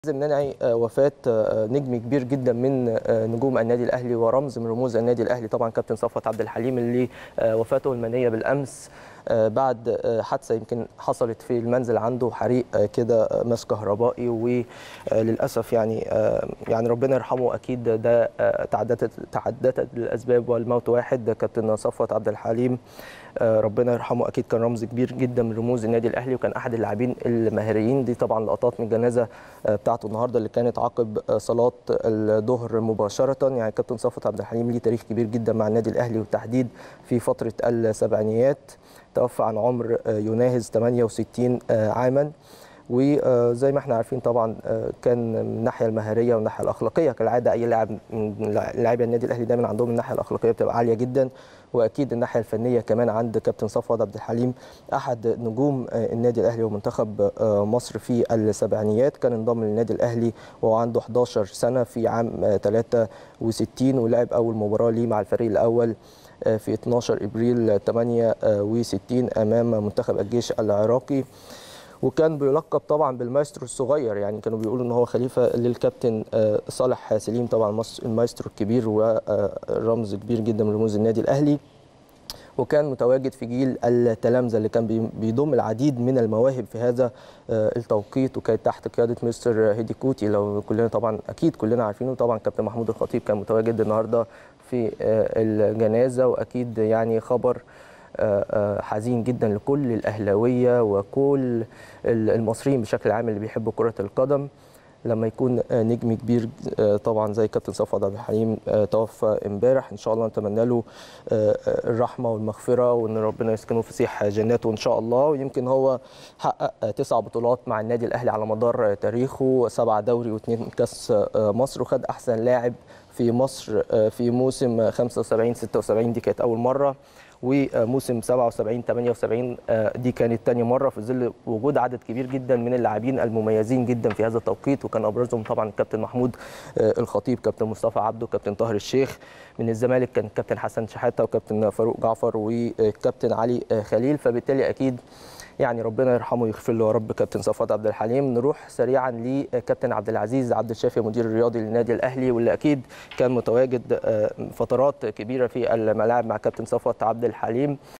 لازم ننعي وفاة نجم كبير جدا من نجوم النادي الأهلي ورمز من رموز النادي الأهلي طبعا كابتن صفوت عبد الحليم اللي وفاته المنية بالأمس بعد حادثة يمكن حصلت في المنزل عنده حريق كده ماس كهربائي وللأسف يعني يعني ربنا يرحمه أكيد ده تعددت تعددت الأسباب والموت واحد كابتن صفوت عبد الحليم ربنا يرحمه اكيد كان رمز كبير جدا من رموز النادي الاهلي وكان احد اللاعبين الماهرين دي طبعا لقطات من الجنازه بتاعته النهارده اللي كانت عقب صلاه الظهر مباشره يعني كابتن صفوت عبد الحليم ليه تاريخ كبير جدا مع النادي الاهلي والتحديد في فتره السبعينيات توفى عن عمر يناهز 68 عاما وزي ما احنا عارفين طبعا كان من الناحيه المهاريه والناحيه الاخلاقيه كالعاده اي لاعب من لاعبي النادي الاهلي دايما عندهم الناحيه الاخلاقيه بتبقى عاليه جدا واكيد الناحيه الفنيه كمان عند كابتن صفوت عبد الحليم احد نجوم النادي الاهلي ومنتخب مصر في السبعينيات كان انضم للنادي الاهلي وهو عنده 11 سنه في عام 63 ولعب اول مباراه ليه مع الفريق الاول في 12 ابريل 68 امام منتخب الجيش العراقي وكان بيلقب طبعا بالمايسترو الصغير يعني كانوا بيقولوا ان هو خليفه للكابتن صالح سليم طبعا المايسترو الكبير ورمز كبير جدا من رموز النادي الاهلي وكان متواجد في جيل التلامذه اللي كان بيضم العديد من المواهب في هذا التوقيت وكانت تحت قياده مستر هيدي كوتي لو كلنا طبعا اكيد كلنا عارفينه طبعا كابتن محمود الخطيب كان متواجد النهارده في الجنازه واكيد يعني خبر حزين جدا لكل الاهلاويه وكل المصريين بشكل عام اللي بيحبوا كره القدم لما يكون نجم كبير طبعا زي كابتن صفوت عبد الحليم توفى امبارح ان شاء الله نتمنى له الرحمه والمغفره وان ربنا يسكنه في سيح جناته ان شاء الله ويمكن هو حقق تسع بطولات مع النادي الاهلي على مدار تاريخه سبعه دوري واثنين كاس مصر وخد احسن لاعب في مصر في موسم 75 76 دي كانت اول مره وموسم 77 78 دي كانت ثاني مره في ظل وجود عدد كبير جدا من اللاعبين المميزين جدا في هذا التوقيت وكان ابرزهم طبعا الكابتن محمود الخطيب كابتن مصطفى عبده كابتن طاهر الشيخ من الزمالك كان كابتن حسن شحاته وكابتن فاروق جعفر وكابتن علي خليل فبالتالي اكيد يعني ربنا يرحمه ويغفر له يا رب كابتن صفوت عبد الحليم نروح سريعا لكابتن عبد العزيز عبد الشافي مدير الرياضي للنادي الاهلي واللي اكيد كان متواجد فترات كبيره في الملاعب مع كابتن صفوت عبد الحليم